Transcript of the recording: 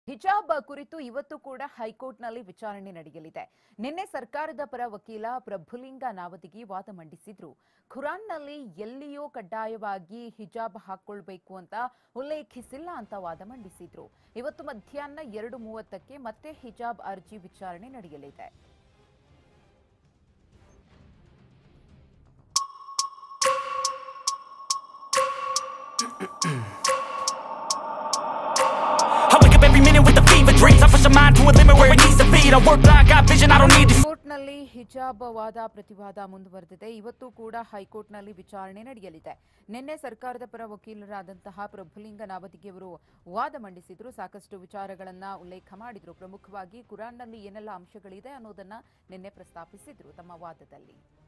ಹಿಜಾಬ್ ಕುರಿತು ಇವತ್ತು ಕೂಡ ಹೈಕೋರ್ಟ್ನಲ್ಲಿ ವಿಚಾರಣೆ ನಡೆಯಲಿದೆ ನಿನ್ನೆ ಸರ್ಕಾರದ ಪರ ವಕೀಲ ಪ್ರಭುಲಿಂಗ ನಾವದಿಗಿ ವಾದ ಮಂಡಿಸಿದ್ರು ಖುರಾನ್ನಲ್ಲಿ ಎಲ್ಲಿಯೂ ಕಡ್ಡಾಯವಾಗಿ ಹಿಜಾಬ್ ಹಾಕೊಳ್ಬೇಕು ಅಂತ ಉಲ್ಲೇಖಿಸಿಲ್ಲ ಅಂತ ವಾದ ಮಂಡಿಸಿದ್ರು ಇವತ್ತು ಮಧ್ಯಾಹ್ನ ಎರಡು ಮೂವತ್ತಕ್ಕೆ ಮತ್ತೆ ಹಿಜಾಬ್ ಅರ್ಜಿ ವಿಚಾರಣೆ ನಡೆಯಲಿದೆ I wake up every minute with the fever dreams. I push my mind to a limit where it needs to be. I work blind, got vision, I don't need to ಕೋರ್ಟ್ನಲ್ಲಿ ಹಿಜಾಬ್ ವಾದ ಪ್ರತಿವಾದ ಮುಂದುವರೆದಿದೆ ಇವತ್ತು ಕೂಡ ಹೈಕೋರ್ಟ್ನಲ್ಲಿ ವಿಚಾರಣೆ ನಡೆಯಲಿದೆ ನಿನ್ನೆ ಸರ್ಕಾರದ ಪರ ವಕೀಲರಾದಂತಹ ಪ್ರಭುಲಿಂಗ ನಾವದಿಗೆಯವರು ವಾದ ಮಂಡಿಸಿದ್ರು ಸಾಕಷ್ಟು ವಿಚಾರಗಳನ್ನ ಉಲ್ಲೇಖ ಮಾಡಿದ್ರು ಪ್ರಮುಖವಾಗಿ ಕುರಾನ್ನಲ್ಲಿ ಏನೆಲ್ಲ ಅಂಶಗಳಿದೆ ಅನ್ನೋದನ್ನ ನಿನ್ನೆ ಪ್ರಸ್ತಾಪಿಸಿದ್ರು ತಮ್ಮ ವಾದದಲ್ಲಿ